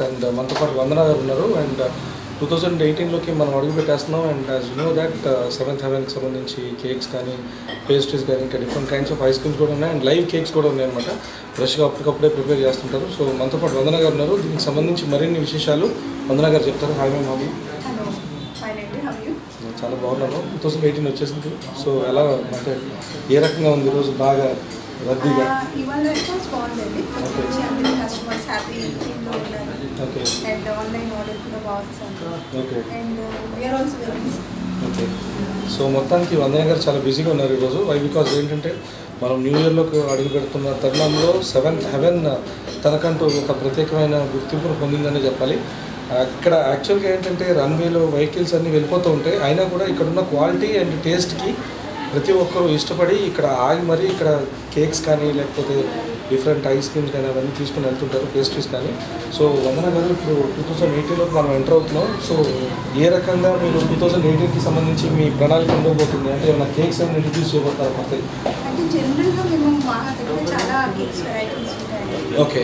And మనతో పాటు వందన గారు ఉన్నారు అండ్ టూ థౌజండ్ ఎయిటీన్లోకి మనం అడుగు పెట్టేస్తున్నాం and as you know that Seventh హెవెన్కి సంబంధించి కేక్స్ కానీ పేస్ట్రీస్ కానీ ఇంకా different kinds of ice creams కూడా ఉన్నాయి అండ్ లైవ్ కేక్స్ కూడా ఉన్నాయి అనమాట ఫ్రెష్గా అప్పటికప్పుడే ప్రిపేర్ చేస్తుంటారు సో మనతో పాటు వందన గారు ఉన్నారు దీనికి సంబంధించి మరిన్ని విశేషాలు వందన గారు చెప్తారు hi ma'am hobby hello fine అండి హవ్ యూ నేను చాలా బాగున్నాను టూ థౌసండ్ ఎయిటీన్ వచ్చేసింది సో ఎలా అంటే ఏ రకంగా ఉంది ఈరోజు బాగా రద్దీగా ఇవాళ రెస్పాన్స్ బాగుందండి Okay. మంచి అందరి కస్టమర్స్ హ్యాపీ టీమ్లో ఉన్నారు ఓకే అండ్ ఆన్లైన్ ఆర్డర్ కూడా బాగా వస్తుంది okay and we are also very busy okay so మొత్తానికి వందన గారు చాలా బిజీగా ఉన్నారు ఈరోజు వై బికాజ్ ఏంటంటే మనం న్యూ ఇయర్లోకి అడుగు పెడుతున్న తరుణంలో సెవెంత్ హెవెన్ తనకంటూ ఒక ప్రత్యేకమైన గుర్తింపును పొందిందని చెప్పాలి అక్కడ యాక్చువల్గా ఏంటంటే రన్వేలో వెహికల్స్ అన్నీ వెళ్ళిపోతూ ఉంటాయి అయినా కూడా ఇక్కడున్న క్వాలిటీ అండ్ టేస్ట్కి ప్రతి ఒక్కరూ ఇష్టపడి ఇక్కడ ఆగి మరీ ఇక్కడ కేక్స్ కానీ లేకపోతే డిఫరెంట్ ఐస్ క్రీమ్స్ కానీ అవన్నీ తీసుకుని వెళ్తుంటారు పేస్ట్రీస్ కానీ సో వందన గారు ఇప్పుడు టూ థౌజండ్ ఎయిటీన్లో మనం ఎంటర్ అవుతున్నాం సో ఏ రకంగా మీరు టూ థౌజండ్ ఎయిటీన్కి సంబంధించి మీ ప్రణాళిక ఉండబోతుంది అంటే ఏమైనా కేక్స్ ఏమైనా ఇంట్రడ్యూస్ చేయబోతారు కొత్తవి అంటే జనరల్గా మేము మా దగ్గర చాలా కేక్స్ వెరైటీస్ ఉంటాయండి ఓకే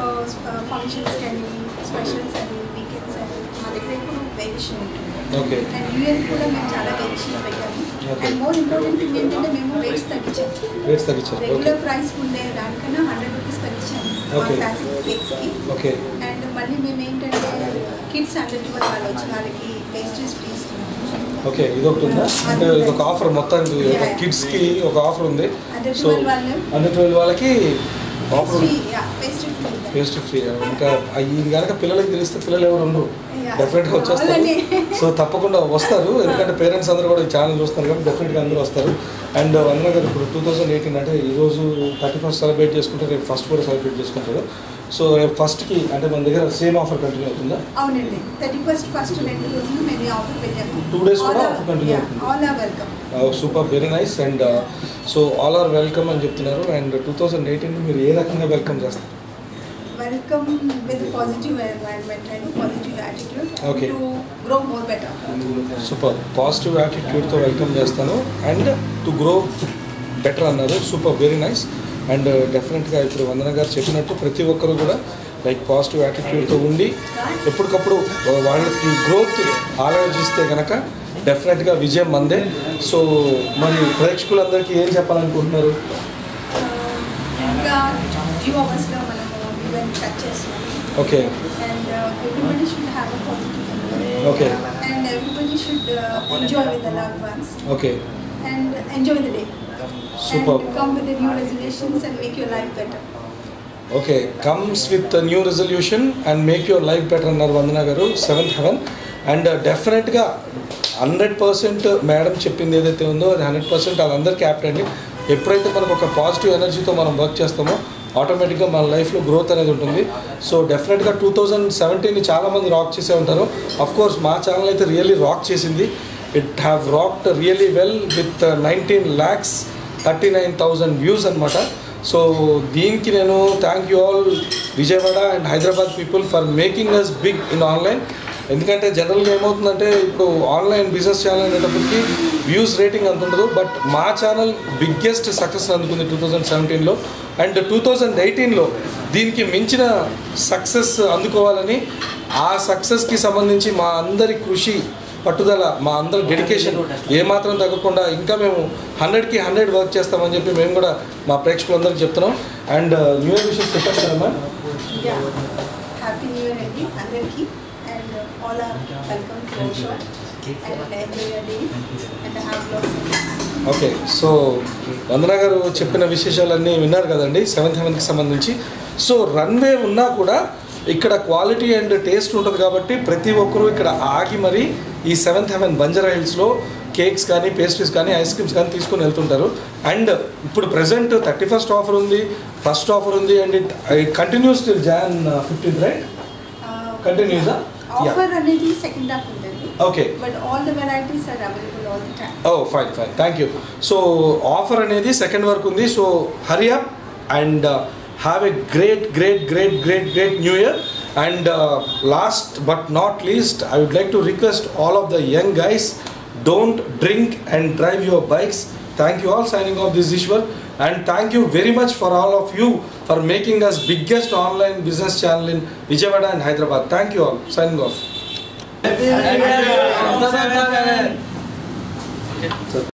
ఫంక్షన్స్ కానీ స్పెషల్స్ అని వీకెండ్స్ అని మా దగ్గర ఇప్పుడు వేరియేషన్ ఉంటుంది ఓకే అండ్ న్యూ ఇయర్ కూడా మేము చాలా వేరియేషన్ పెట్టాము Okay. And more important thing ఏంటంటే మేము రేట్స్ తగ్గించాము రేట్స్ తగ్గించారు ఓకే రెగ్యులర్ ప్రైస్ ఉండే దానికన్నా హండ్రెడ్ రూపీస్ తగ్గించాము మా Okay. క్లాసిక్ కేక్స్కి ఓకే అండ్ మళ్ళీ మేము ఏంటంటే కిడ్స్ హండ్రెడ్ ట్వెల్వ్ వాళ్ళు వచ్చిన వాళ్ళకి పేస్ట్రీస్ ఫ్రీ ఇస్తున్నాము ఓకే ఇది ఒకటి ఉందా అంటే ఇది ఒక ఆఫర్ మొత్తానికి ఒక Yeah. కిడ్స్కి ఒక ఆఫర్ ఉంది హండ్రెడ్ సో ట్వెల్వ్ వాళ్ళు హండ్రెడ్ ట్వెల్వ్ వాళ్ళకి ఆఫర్ పేస్ట్రీ ఉంది పేస్ట్రీ ఫ్రీ పేస్ట్ ఫ్రీ ఇంకా ఇది కనుక పిల్లలకి తెలిస్తే పిల్లలు ఎవరు ఉండరు Yeah. డెఫినెట్గా వచ్చేస్తారు అవునండి. సో తప్పకుండా వస్తారు ఎందుకంటే పేరెంట్స్ అందరూ కూడా ఈ ఛానల్ చూస్తున్నారు కాబట్టి డెఫినెట్గా అందరూ వస్తారు అండ్ వందన గారు ఇప్పుడు టూ థౌసండ్ ఎయిటీన్ అంటే ఈరోజు థర్టీ ఫస్ట్ సెలబ్రేట్ చేసుకుంటే రేపు ఫస్ట్ కూడా సెలబ్రేట్ చేసుకుంటారు సో రేపు ఫస్ట్కి అంటే మన దగ్గర సేమ్ ఆఫర్ కంటిన్యూ అవుతుందా అవునండి థర్టీ ఫస్ట్ ఫస్ట్ రెండు రోజులు మేము ఈ ఆఫర్ పెట్టాము Two days కూడా offer continue అవుతుంది. All are welcome super very nice and so all are welcome అని చెప్తున్నారు అండ్ టూ థౌసండ్ ఎయిటీన్ మీరు ఏ రకంగా వెల్కమ్ చేస్తారు welcome with positive environment and positive attitude Okay. To grow more better super positive యాటిట్యూడ్తో welcome చేస్తాను and to grow better అన్నారు super very nice and డెఫినెట్గా ఇప్పుడు వందన గారు చెప్పినట్టు ప్రతి ఒక్కరు కూడా లైక్ పాజిటివ్ యాటిట్యూడ్తో ఉండి ఎప్పటికప్పుడు వాళ్ళకి గ్రోత్ ఆలోచిస్తే కనుక డెఫినెట్గా విజయం మందే సో మరి ప్రేక్షకులందరికీ ఏం చెప్పాలనుకుంటున్నారు ఇంకా ఫ్యూ అవర్స్లో మనము ఈవెంట్ కట్ చేస్తున్నాం okay and everybody should have a positive Okay. And everybody should enjoy with the love ones okay and enjoy the day Superb. And come with the new resolutions and make your life better. Okay comes with new resolution and make your life better అన్నారు Vandana garu Seventh Heaven and డెఫినెట్గా hundred percent madam చెప్పింది ఏదైతే ఉందో అది hundred percent అది అందరికీ apt అండి ఎప్పుడైతే మనకు ఒక పాజిటివ్ ఎనర్జీతో మనం వర్క్ చేస్తామో ఆటోమేటిక్గా మన లైఫ్లో గ్రోత్ అనేది ఉంటుంది సో డెఫినెట్గా టూ థౌజండ్ సెవెంటీన్ చాలామంది రాక్ చేసే ఉంటారు అఫ్ కోర్స్ మా ఛానల్ అయితే రియల్లీ రాక్ చేసింది it have rocked really well with nineteen lakhs thirty nine thousand views అనమాట సో దీనికి నేను thank you all Vijayawada and Hyderabad people for making us big in online ఎందుకంటే జనరల్గా ఏమవుతుందంటే ఇప్పుడు ఆన్లైన్ బిజినెస్ ఛానల్ అనేటప్పటికి వ్యూస్ రేటింగ్ అంత ఉండదు బట్ మా ఛానల్ బిగ్గెస్ట్ సక్సెస్ అందుకుంది టూ థౌజండ్ సెవెంటీన్లో అండ్ టూ థౌజండ్ ఎయిటీన్లో దీనికి మించిన సక్సెస్ అందుకోవాలని ఆ సక్సెస్కి సంబంధించి మా అందరి కృషి పట్టుదల మా అందరి డెడికేషన్ ఏమాత్రం తగ్గకుండా ఇంకా మేము హండ్రెడ్కి హండ్రెడ్ వర్క్ చేస్తామని చెప్పి మేము కూడా మా ప్రేక్షకులందరికీ చెప్తున్నాం అండ్ న్యూ ఇయర్ విషయం చెప్పండి కదమ్మా Yeah. Happy New Year అండి అందరికీ and all are welcome to our show and enjoy your day and have lots okay so Vandana garu చెప్పిన విశేషాలన్నీ విన్నారు కదండి సెవెంత్ హెవెన్కి సంబంధించి సో రన్వే ఉన్నా కూడా ఇక్కడ క్వాలిటీ అండ్ టేస్ట్ ఉంటుంది కాబట్టి ప్రతి ఒక్కరూ ఇక్కడ ఆగి మరి ఈ సెవెంత్ హెవెన్ బంజారా హిల్స్లో కేక్స్ కానీ పేస్ట్రీస్ కానీ ఐస్ క్రీమ్స్ కానీ తీసుకొని వెళ్తుంటారు అండ్ ఇప్పుడు ప్రజెంట్ థర్టీ ఫస్ట్ ఆఫర్ ఉంది ఫస్ట్ ఆఫర్ ఉంది and it continues till Jan fifteenth right కంటిన్యూసా ఆఫర్ అనేది సెకండ్ హాఫ్ ఉందండి okay but all the varieties are available all the time oh fine fine thank you so offer అనేది second వరకు ఉంది so hurry up and have a great great great great great new year and last but not least I would like to request all of the young guys don't drink and drive your bikes thank you all signing off this Eshwar and thank you very much for all of you for making us biggest online business channel in Vijayawada and Hyderabad thank you all signing of